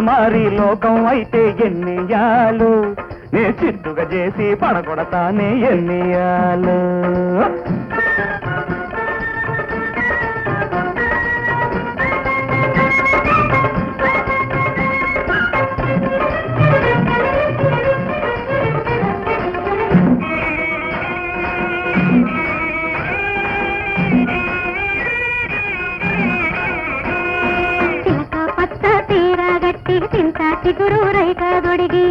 మారి లోకం అయితే ఎన్నియాలు నే చిత్తుగా చేసి పడగొడతానే ఎన్నియాలు చిలక పచ్చ తీర గట్టి చింత చిగురు రైక దొడిగి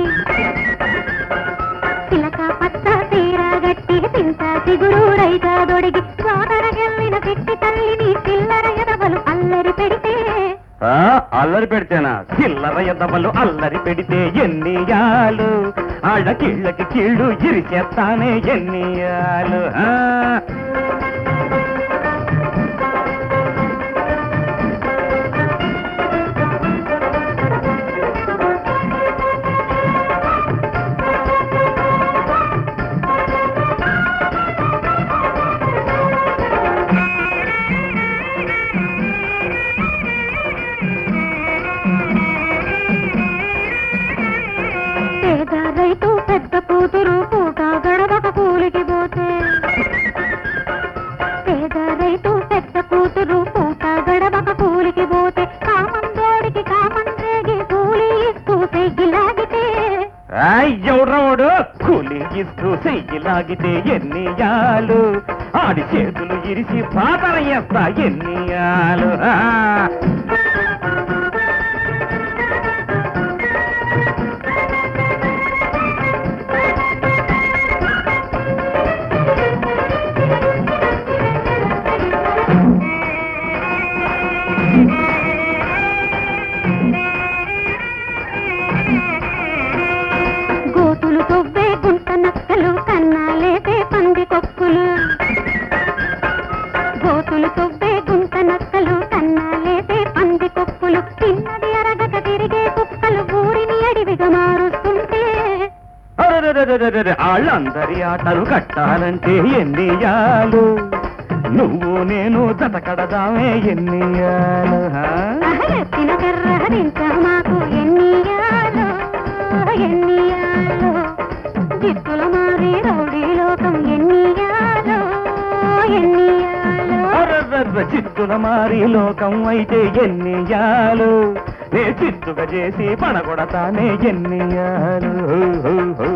చిలక పచ్చ తీర గట్టి చింత చిగురు రైక దొడిగి సోదర గెల్లిన పెట్టి తల్లిని చిల్లర ఎదవలు అల్లరి పెడితే ఆ, అల్లరి పెడితేనా చిల్లర ఎదవలు అల్లరి పెడితే ఎన్నియాలు ఆళ్ళ కీళ్ళకి కీళ్ళు ఇరిచేస్తానే ఎన్నియాలు ఆ. పేద రైతు పెద్ద కూతురు పూట గడవక కూలికి పోతే పేద రైతు పెద్ద కూతురు పూట గడవక కూలికి పోతే కామందోడికి కామం రేగి కూలి ఇస్తూ సెగ్గిలాగితే ఎవడ్రవాడు కూలి ఇస్తూ చెయ్యి లాగితే ఎన్నియాలు ఆడి చేతులు ఇరిసి పాతర చేస్తా ఎన్నియాలు ఆ. గోతులు తొవ్వే గుంట నక్కలు కన్నాలేసే పంది కొక్కులు గోతులు తొవ్వే గుంట నక్కలు కన్నాలేసే పంది కొక్కులు తిన్నది అరగక తిరిగే కుక్కలు ఊరిని అడివిగా మారుస్తుంటే అరెరెరెరెరెరె, వాళ్ళందరి ఆటలు కట్టాలంటే ఎన్నియాలు నువ్వు నేను జత కడదామే ఎన్నియాలు ఆ? అహరెత్తిన కర్రహరించ మాకు ఎన్నియాలో ఎన్నియాలో జిత్తుల మారి రౌడీ లోకం ఎన్నియాలో ఎన్నియాలో అరెరెరె, చిత్తుల మారి లోకం అయితే ఎన్నియాలు నే చిత్తుగా చేసి పడగొడతానే ఎన్నియాలు హూ, హూ, హూ.